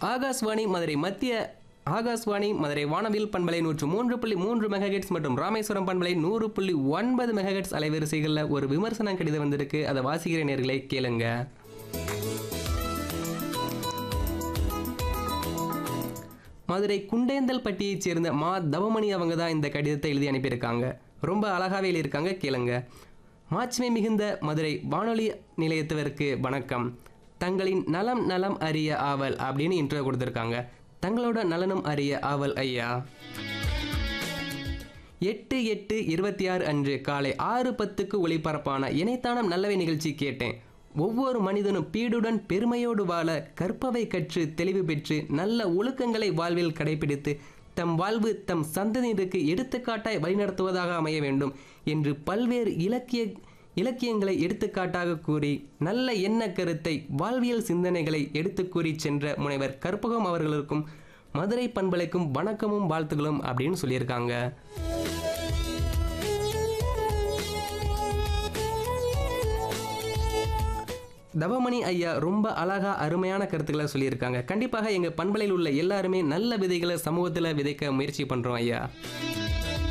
ஆகாஷ்வாணி மதுரை மத்திய ஆகாஷ்வாணி மதுரை வானவில் பண்பலை நூற்று மூன்று புள்ளி மூன்று மெகாஹெட்ஸ் மற்றும் ராமேஸ்வரம் பண்பலை நூறு புள்ளி ஒன்பது மெகாஹெட்ஸ் அலைவரிசைகளில் ஒரு விமர்சனம் கடிதம் வந்திருக்கு அதை வாசிக்கிற நேர்களை கேளுங்க மதுரை குண்டேந்தல் பட்டியைச் சேர்ந்த மா தவமணி அவங்க தான் இந்த கடிதத்தை எழுதி அனுப்பியிருக்காங்க ரொம்ப அழகாவே எழுதியிருக்காங்க கேளுங்க மாட்சிமை மிகுந்த மதுரை வானொலி நிலையத்தவருக்கு வணக்கம் தங்களின் நலம் நலம் அறிய ஆவல் அப்படின்னு இன்ட்ரோ கொடுத்துருக்காங்க தங்களோட நலனும் அறிய ஆவல் ஐயா எட்டு எட்டு இருபத்தி ஆறு அன்று காலை ஆறு பத்துக்கு ஒளிபரப்பான இணைத்தானம் நல்லவை நிகழ்ச்சி கேட்டேன் ஒவ்வொரு மனிதனும் பீடுடன் பெருமையோடு வாழ கற்பவை கற்று தெளிவு பெற்று நல்ல ஒழுக்கங்களை வாழ்வில் கடைபிடித்து தம் வாழ்வு தம் சந்ததியினருக்கு எடுத்துக்காட்டாய் வழிநடத்துவதாக அமைய வேண்டும் என்று பல்வேறு இலக்கிய இலக்கியங்களை எடுத்துக்காட்டாக கூறி நல்ல எண்ண கருத்தை வாழ்வியல் சிந்தனைகளை எடுத்து கூறி சென்ற முனைவர் கற்பகம் அவர்களுக்கும் மதுரை பண்பலைக்கும் வணக்கமும் வாழ்த்துக்களும் அப்படின்னு சொல்லியிருக்காங்க தவமணி ஐயா ரொம்ப அழகா அருமையான கருத்துக்களை சொல்லியிருக்காங்க கண்டிப்பாக எங்க பண்பலையில் உள்ள எல்லாருமே நல்ல விதைகளை சமூகத்தில் விதைக்க முயற்சி பண்றோம் ஐயா